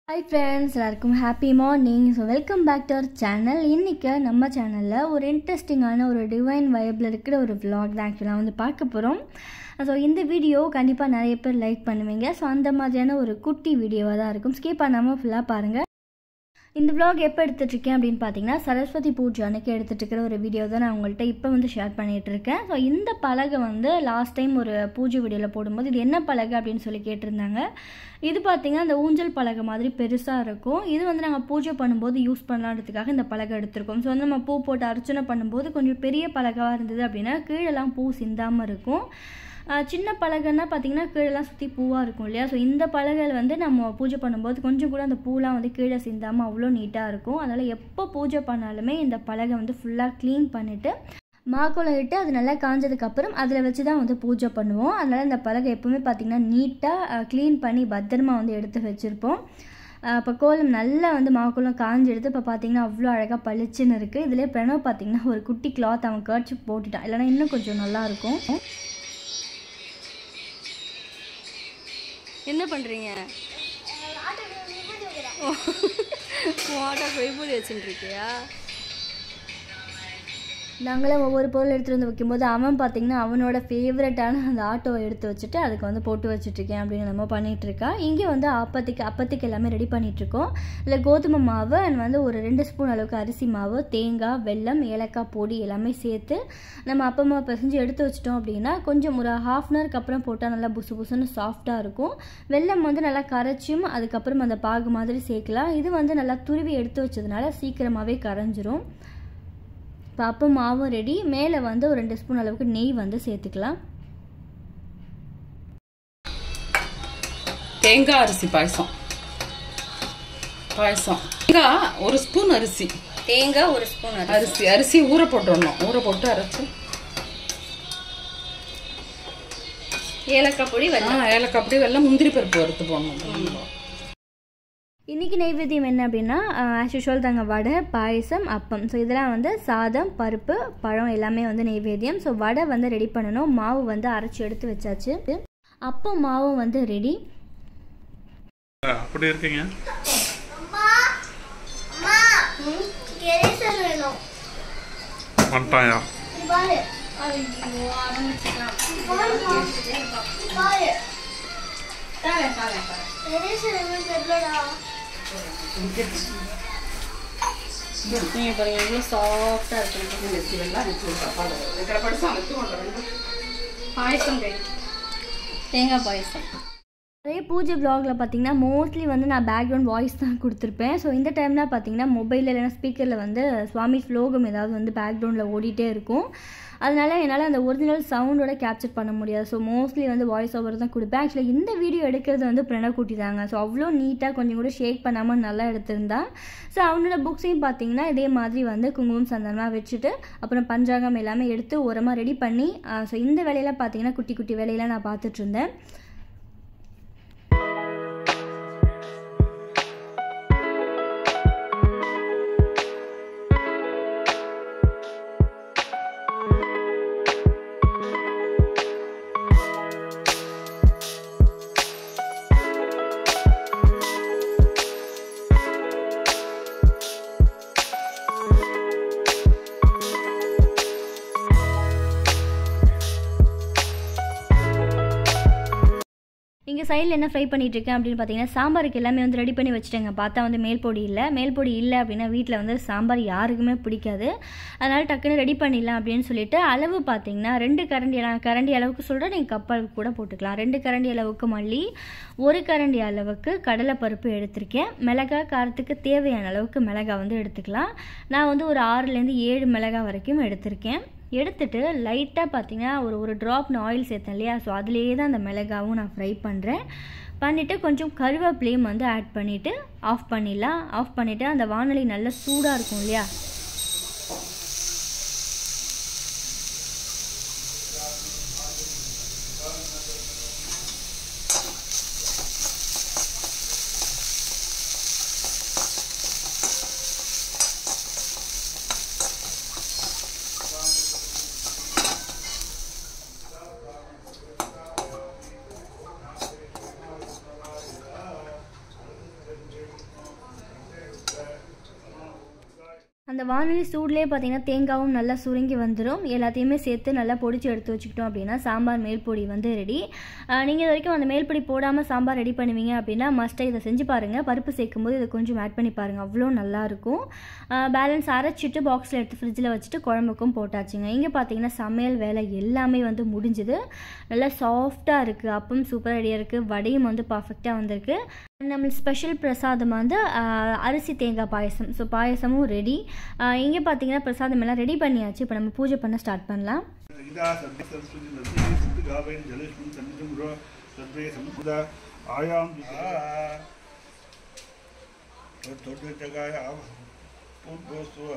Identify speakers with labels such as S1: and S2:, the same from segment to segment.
S1: hi friends எல்லாருக்கும் happy morning so welcome back to our channel இன்றைக்கி நம்ம சேனலில் ஒரு இன்ட்ரெஸ்டிங்கான ஒரு டிவைன் வைப்பில் இருக்கிற ஒரு vlog தான் ஆக்சுவலாக வந்து பார்க்க போகிறோம் ஸோ இந்த வீடியோ கண்டிப்பாக நிறைய பேர் லைக் பண்ணுவீங்க ஸோ அந்த மாதிரியான ஒரு குட்டி வீடியோவாக தான் இருக்கும் ஸ்கிப் பண்ணாமல் ஃபுல்லாக பாருங்கள் இந்த vlog எப்போ எடுத்துட்ருக்கேன் அப்படின்னு பார்த்தீங்கன்னா சரஸ்வதி பூஜை அன்னைக்கு எடுத்துட்டு இருக்கிற ஒரு வீடியோ தான் நான் உங்கள்கிட்ட இப்போ வந்து ஷேர் பண்ணிகிட்டு இருக்கேன் ஸோ இந்த பலகை வந்து லாஸ்ட் டைம் ஒரு பூஜை வீடியோவில் போடும்போது இது என்ன பலகை அப்படின்னு சொல்லி கேட்டிருந்தாங்க இது பார்த்தீங்கன்னா இந்த ஊஞ்சல் பலகை மாதிரி பெருசாக இருக்கும் இது வந்து நாங்கள் பூஜை பண்ணும்போது யூஸ் பண்ணலான்றதுக்காக இந்த பலகை எடுத்திருக்கோம் ஸோ வந்து நம்ம பூ போட்டு அர்ச்சனை பண்ணும்போது கொஞ்சம் பெரிய பலகாவாக இருந்தது அப்படின்னா கீழெல்லாம் பூ சிந்தாமல் இருக்கும் ஆஹ் சின்ன பலகைன்னா பார்த்தீங்கன்னா கீழெல்லாம் சுற்றி பூவாக இருக்கும் இல்லையா ஸோ இந்த பலகையில் வந்து நம்ம பூஜை பண்ணும்போது கொஞ்சம் கூட அந்த பூலாம் வந்து கீழே சிந்தாமல் அவ்வளோ நீட்டாக இருக்கும் அதனால் எப்போ பூஜை பண்ணாலுமே இந்த பலகை வந்து ஃபுல்லாக க்ளீன் பண்ணிவிட்டு மாக்குளம் இட்டு அது நல்லா காஞ்சதுக்கப்புறம் அதில் வச்சு தான் வந்து பூஜை பண்ணுவோம் அதனால் இந்த பலகை எப்பவுமே பார்த்திங்கன்னா நீட்டாக க்ளீன் பண்ணி பத்திரமா வந்து எடுத்து வச்சுருப்போம் இப்போ கோலம் நல்லா வந்து மாக்குளம் காஞ்சு எடுத்து இப்போ பார்த்தீங்கன்னா அவ்வளோ அழகாக பளிச்சுன்னு இருக்குது இதிலே பிரணவ் பார்த்தீங்கன்னா ஒரு குட்டி கிளாத் அவன் கர்ச்சி போட்டுட்டான் இல்லைன்னா இன்னும் கொஞ்சம் நல்லாயிருக்கும்
S2: என்ன பண்ணுறீங்க ஆட்டோக்கு விபூதி வச்சுட்டு இருக்கியா
S1: நாங்களே ஒவ்வொரு பொருள் எடுத்துகிட்டு வந்து வைக்கும்போது அவன் பார்த்தீங்கன்னா அவனோட ஃபேவரட்டான அந்த ஆட்டோவை எடுத்து வச்சுட்டு அதுக்கு வந்து போட்டு வச்சுட்ருக்கேன் அப்படின்னு நம்ம பண்ணிகிட்டு இருக்கா இங்கே வந்து அப்பத்துக்கு அப்பத்துக்கு எல்லாமே ரெடி பண்ணிகிட்ருக்கோம் இதில் கோதுமை மாவு அண்ட் வந்து ஒரு ரெண்டு ஸ்பூன் அளவுக்கு அரிசி மாவு தேங்காய் வெல்லம் ஏலக்காய் பொடி எல்லாமே சேர்த்து நம்ம அப்பமா பிசைஞ்சு எடுத்து வச்சிட்டோம் அப்படின்னா கொஞ்சம் ஒரு ஹாஃப் அன் ஹவருக்கு அப்புறம் போட்டால் நல்லா புசு புசுன்னு சாஃப்டாக இருக்கும் வெல்லம் வந்து நல்லா கரைச்சும் அதுக்கப்புறம் அந்த பாகு மாதிரி சேர்க்கலாம் இது வந்து நல்லா துருவி எடுத்து வச்சதுனால சீக்கிரமாகவே கரைஞ்சிரும் இப்போ அப்போ மாவும் ரெடி மேலே வந்து ஒரு ரெண்டு ஸ்பூன் அளவுக்கு நெய் வந்து சேர்த்துக்கலாம்
S3: தேங்காய் அரிசி பாயசம் பாயசம் தேங்காய் ஒரு ஸ்பூன் அரிசி
S2: தேங்காய் ஒரு ஸ்பூன்
S3: அரிசி அரிசி ஊற போட்டுடணும் ஊற போட்டு அரைச்சு
S2: ஏலக்காய் பொடி
S3: ஆ ஏலக்காய் அப்படியே வெள்ளம் முந்திரி பருப்பு வறுத்து போடணும்
S1: இன்றைக்கி நைவேத்தியம் என்ன அப்படின்னா ஆஸ் யூஷுவல் தாங்க வடை பாயசம் அப்பம் ஸோ இதெல்லாம் வந்து சாதம் பருப்பு பழம் எல்லாமே வந்து நைவேத்தியம் ஸோ வடை வந்து ரெடி பண்ணணும் மாவு வந்து அரைச்சி எடுத்து வச்சாச்சு அப்பம் மாவும் வந்து ரெடி
S4: அப்படி இருக்கீங்க வந்துட்டாயா
S2: நீங்கள் பாருங்க எவ்வளோ சாஃப்டாக இருக்கு பாயசம் ரெடி தேங்காய் பாயசம்
S1: நிறைய பூஜை வ்ளாகில் பார்த்தீங்கன்னா மோஸ்ட்லி வந்து நான் பேக்ரவுண்ட் வாய்ஸ் தான் கொடுத்துருப்பேன் ஸோ இந்த டைம்லாம் பார்த்தீங்கன்னா மொபைலில் இல்லைனா ஸ்பீக்கரில் வந்து சுவாமி ஸ்லோகம் ஏதாவது வந்து பேக்ரவுண்டில் ஓடிட்டே இருக்கும் அதனால என்னால் அந்த ஒரிஜினல் சவுண்டோட கேப்சர் பண்ண முடியாது ஸோ மோஸ்ட்லி வந்து வாய்ஸ் ஓவர் தான் கொடுப்பேன் ஆக்சுவலி இந்த வீடியோ எடுக்கிறது வந்து பிரணவ் குட்டி தாங்க ஸோ அவ்வளோ நீட்டாக கொஞ்சம் கூட ஷேக் பண்ணாமல் நல்லா எடுத்திருந்தா ஸோ அவனோட புக்ஸையும் பார்த்தீங்கன்னா இதே மாதிரி வந்து குங்குமம் சந்தனமாக வச்சுட்டு அப்புறம் பஞ்சாங்கம் எல்லாமே எடுத்து உரமாக ரெடி பண்ணி ஸோ இந்த வேலையெல்லாம் பார்த்தீங்கன்னா குட்டி குட்டி வேலையெல்லாம் நான் பார்த்துட்டு இருந்தேன் இங்கே சைடில் என்ன ஃப்ரை பண்ணிட்டு இருக்கேன் அப்படின்னு பார்த்தீங்கன்னா சாம்பாருக்கு எல்லாமே வந்து ரெடி பண்ணி வச்சுட்டேங்க பார்த்தா வந்து மேல் பொடி இல்லை மேல் பொடி இல்லை அப்படின்னா வீட்டில் வந்து சாம்பார் யாருக்குமே பிடிக்காது அதனால் டக்குன்னு ரெடி பண்ணிடலாம் அப்படின்னு சொல்லிட்டு அளவு பார்த்தீங்கன்னா ரெண்டு கரண்டி அள- கரண்டி அளவுக்கு சொல்கிறேன் நீங்கள் கப்பல் கூட போட்டுக்கலாம் ரெண்டு கரண்டி அளவுக்கு மல்லி ஒரு கரண்டி அளவுக்கு கடலைப்பருப்பு எடுத்திருக்கேன் மிளகாய் காரத்துக்கு தேவையான அளவுக்கு மிளகாய் வந்து எடுத்துக்கலாம் நான் வந்து ஒரு ஆறுலேருந்து ஏழு மிளகாய் வரைக்கும் எடுத்திருக்கேன் எடுத்துட்டு லைட்டாக பார்த்தீங்கன்னா ஒரு ஒரு ட்ராப் நான் ஆயில் சேர்த்தேன் இல்லையா ஸோ அதுலேயே தான் அந்த மிளகாவும் நான் ஃப்ரை பண்ணுறேன் பண்ணிவிட்டு கொஞ்சம் கருவேப்பிலையும் வந்து ஆட் பண்ணிவிட்டு ஆஃப் பண்ணிடலாம் ஆஃப் பண்ணிவிட்டு அந்த வானொலி நல்லா சூடாக இருக்கும் இல்லையா அந்த வானொலி சூட்லேயே பார்த்தீங்கன்னா தேங்காவும் நல்லா சுருங்கி வந்துடும் எல்லாத்தையுமே சேர்த்து நல்லா பொடிச்சு எடுத்து வச்சுக்கிட்டோம் அப்படின்னா சாம்பார் மேல்பொடி வந்து ரெடி நீங்கள் இது வரைக்கும் அந்த மேல்பொடி போடாமல் சாம்பார் ரெடி பண்ணுவீங்க அப்படின்னா மஸ்ட்டாக இதை செஞ்சு பாருங்கள் பருப்பு சேர்க்கும்போது இதை கொஞ்சம் ஆட் பண்ணி பாருங்கள் அவ்வளோ நல்லாயிருக்கும் பேலன்ஸ் அரைச்சிட்டு பாக்ஸில் எடுத்து ஃப்ரிட்ஜில் வச்சுட்டு குழம்புக்கும் போட்டாச்சுங்க இங்கே பார்த்தீங்கன்னா சமையல் வேலை எல்லாமே வந்து முடிஞ்சுது நல்லா சாஃப்டாக இருக்குது அப்பம் சூப்பராக ரெடியாக இருக்குது வடையும் வந்து பர்ஃபெக்டாக வந்திருக்கு நம்மளுக்கு ஸ்பெஷல் பிரசாதம் வந்து ஆஹ், அரிசி தேங்காய் பாயசம் ஸோ பாயசமும் ரெடி இங்கே பார்த்தீங்கன்னா பிரசாதம் எல்லாம் ரெடி பண்ணியாச்சு இப்போ நம்ம பூஜை பண்ண ஸ்டார்ட் பண்ணலாம்
S4: इदा सर्वे सरस्वती नदी सिद्ध गावेन जलेष्मन सन्निधं गुरो सर्वे संसदा आयाम थोड़े जगह आव पूर्व स्वः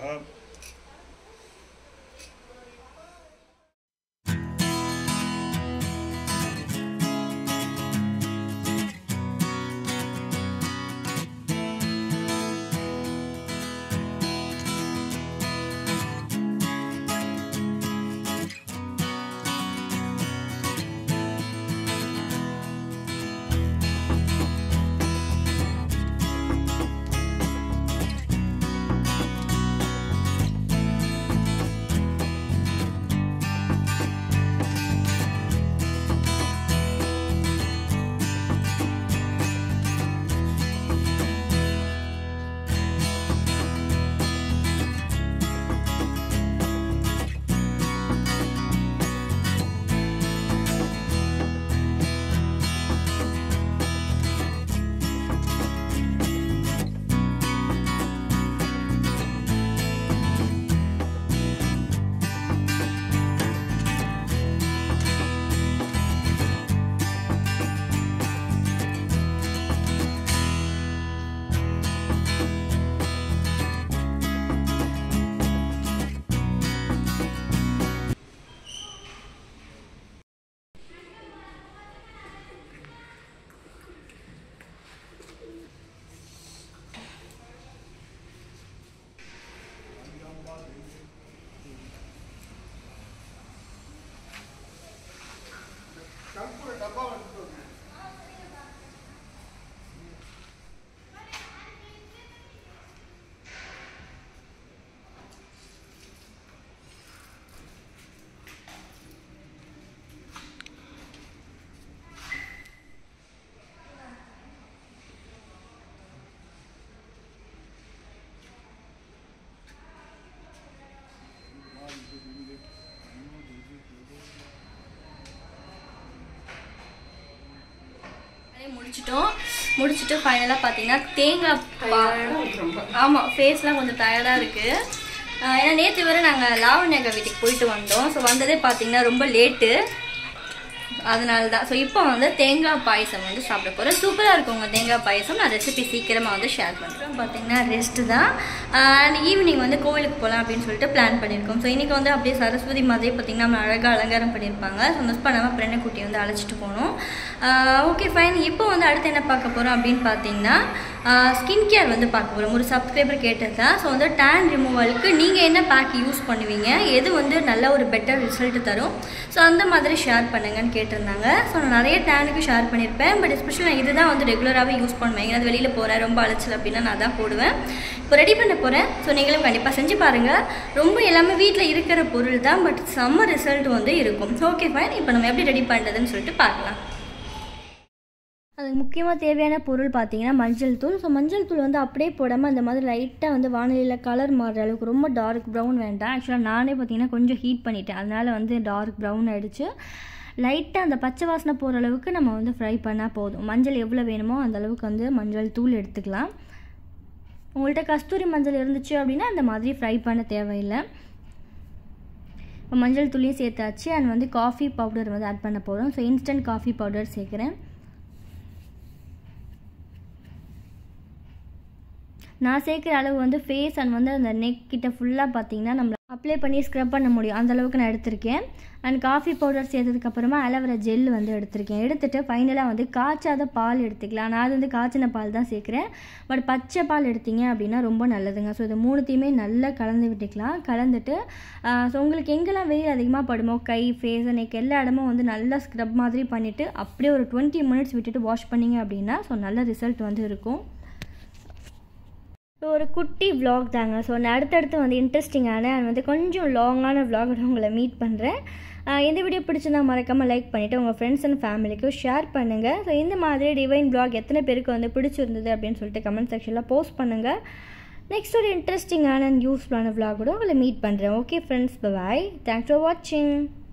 S1: வேலையை முடிச்சிட்டோம் முடிச்சுட்டு ஃபைனலாக பார்த்தீங்கன்னா தேங்காய் பா- ஆமாம் ஃபேஸ்லாம் கொஞ்சம் டயர்டாக இருக்குது ஏன்னா நேற்று வரை நாங்கள் லாவண்யக்கா வீட்டுக்கு போயிட்டு வந்தோம் ஸோ வந்ததே பார்த்தீங்கன்னா ரொம்ப லேட்டு அதனால தான் ஸோ இப்போ வந்து தேங்காய் பாயசம் வந்து சாப்பிட போகிறேன் சூப்பராக இருக்கும் உங்கள் தேங்காய் பாயசம் நான் ரெசிபி சீக்கிரமாக வந்து ஷேர் பண்ணுறேன் பார்த்தீங்கன்னா ரெஸ்ட்டு தான் அண்ட் ஈவினிங் வந்து கோவிலுக்கு போகலாம் அப்படின்னு சொல்லிட்டு பிளான் பண்ணியிருக்கோம் ஸோ இன்றைக்கி வந்து அப்படியே சரஸ்வதி மாதிரி பார்த்தீங்கன்னா நம்ம அழகாக அலங்காரம் பண்ணியிருப்பாங்க ஸோ மிஸ் பண்ணாமல் ஃப்ரெண்டை குட்டி வந்து அழைச்சிட்டு போகணும் ஓகே ஃபைன் இப்போ வந்து அடுத்து என்ன பார்க்க போகிறோம் அப்படின்னு பார்த்தீங்கன்னா ஸ்கின் கேர் வந்து பார்க்க போகிறோம் ஒரு சப்ஸ்கிரைபர் கேட்டது தான் ஸோ வந்து டேன் ரிமூவலுக்கு நீங்கள் என்ன பேக் யூஸ் பண்ணுவீங்க எது வந்து நல்ல ஒரு பெட்டர் ரிசல்ட் தரும் ஸோ அந்த மாதிரி ஷேர் பண்ணுங்கன்னு கேட்டிருந்தாங்க ஸோ நான் நிறைய டேனுக்கு ஷேர் பண்ணியிருப்பேன் பட் எஸ்பெஷலி நான் இதுதான் வந்து ரெகுலராகவே யூஸ் பண்ணுவேன் எங்கேயாவது வெளியில் போகிறேன் ரொம்ப அலைச்சல் அப்படின்னா நான் தான் போடுவேன் இப்போ ரெடி பண்ண போகிறேன் ஸோ நீங்களும் கண்டிப்பாக செஞ்சு பாருங்கள் ரொம்ப எல்லாமே வீட்டில் இருக்கிற பொருள் தான் பட் செம்ம ரிசல்ட் வந்து இருக்கும் ஓகே ஃபைன் இப்போ நம்ம எப்படி ரெடி பண்ணுறதுன்னு சொல்லிட்டு பார்க்கலாம் அதுக்கு முக்கியமாக தேவையான பொருள் பார்த்தீங்கன்னா மஞ்சள் தூள் ஸோ மஞ்சள் தூள் வந்து அப்படியே போடாமல் அந்த மாதிரி லைட்டாக வந்து வானிலையில் கலர் மாறுற அளவுக்கு ரொம்ப டார்க் ப்ரௌன் வேண்டாம் ஆக்சுவலாக நானே பார்த்தீங்கன்னா கொஞ்சம் ஹீட் பண்ணிட்டேன் அதனால் வந்து டார்க் ப்ரௌன் ஆயிடுச்சு லைட்டாக அந்த பச்சை வாசனை போகிற அளவுக்கு நம்ம வந்து ஃப்ரை பண்ணால் போதும் மஞ்சள் எவ்வளோ வேணுமோ அந்த அளவுக்கு வந்து மஞ்சள் தூள் எடுத்துக்கலாம் உங்கள்கிட்ட கஸ்தூரி மஞ்சள் இருந்துச்சு அப்படின்னா அந்த மாதிரி ஃப்ரை பண்ண தேவையில்லை இப்போ மஞ்சள் தூளியும் சேர்த்தாச்சு அண்ட் வந்து காஃபி பவுடர் வந்து ஆட் பண்ண போகிறோம் ஸோ இன்ஸ்டன்ட் காஃபி பவுடர் சேர்க்குறேன் நான் சேர்க்குற அளவு வந்து ஃபேஸ் அண்ட் வந்து அந்த நெக் கிட்ட ஃபுல்லாக பார்த்தீங்கன்னா நம்ம அப்ளை பண்ணி ஸ்க்ரப் பண்ண முடியும் அந்த அளவுக்கு நான் எடுத்திருக்கேன் அண்ட் காஃபி பவுடர் சேர்த்ததுக்கப்புறமா அலோவேரா ஜெல் வந்து எடுத்திருக்கேன் எடுத்துட்டு ஃபைனலாக வந்து காய்ச்சாத பால் எடுத்துக்கலாம் நான் அது வந்து காய்ச்சின பால் தான் சேர்க்குறேன் பட் பச்சை பால் எடுத்தீங்க அப்படின்னா ரொம்ப நல்லதுங்க ஸோ இது மூணுத்தையுமே நல்லா கலந்து விட்டுக்கலாம் கலந்துட்டு ஸோ உங்களுக்கு எங்கெல்லாம் வெயில் அதிகமாக படுமோ கை ஃபேஸ் நெக் எல்லா இடமும் வந்து நல்லா ஸ்க்ரப் மாதிரி பண்ணிவிட்டு அப்படியே ஒரு டுவெண்ட்டி மினிட்ஸ் விட்டுட்டு வாஷ் பண்ணீங்க அப்படின்னா ஸோ நல்ல ரிசல்ட் வந்து இருக்கும் ஸோ ஒரு குட்டி vlog தாங்க ஸோ நான் அடுத்தடுத்து வந்து இன்ட்ரெஸ்டிங்கான and வந்து கொஞ்சம் லாங்கான vlog-ஓட உங்களை மீட் பண்ணுறேன் இந்த வீடியோ பிடிச்சிருந்தா மறக்காமல் லைக் பண்ணிவிட்டு உங்கள் ஃப்ரெண்ட்ஸ் அண்ட் ஃபேமிலிக்கும் ஷேர் பண்ணுங்கள் ஸோ இந்த மாதிரி டிவைன் vlog எத்தனை பேருக்கு வந்து பிடிச்சிருந்தது அப்படின்னு சொல்லிட்டு கமெண்ட் செக்ஷனில் போஸ்ட் பண்ணுங்கள் நெக்ஸ்ட் ஒரு இன்ட்ரெஸ்டிங்கான அண்ட் யூஸ்ஃபுல்லான vlog-ஓட உங்களை மீட் பண்ணுறேன் okay friends bye thanks for வாட்சிங்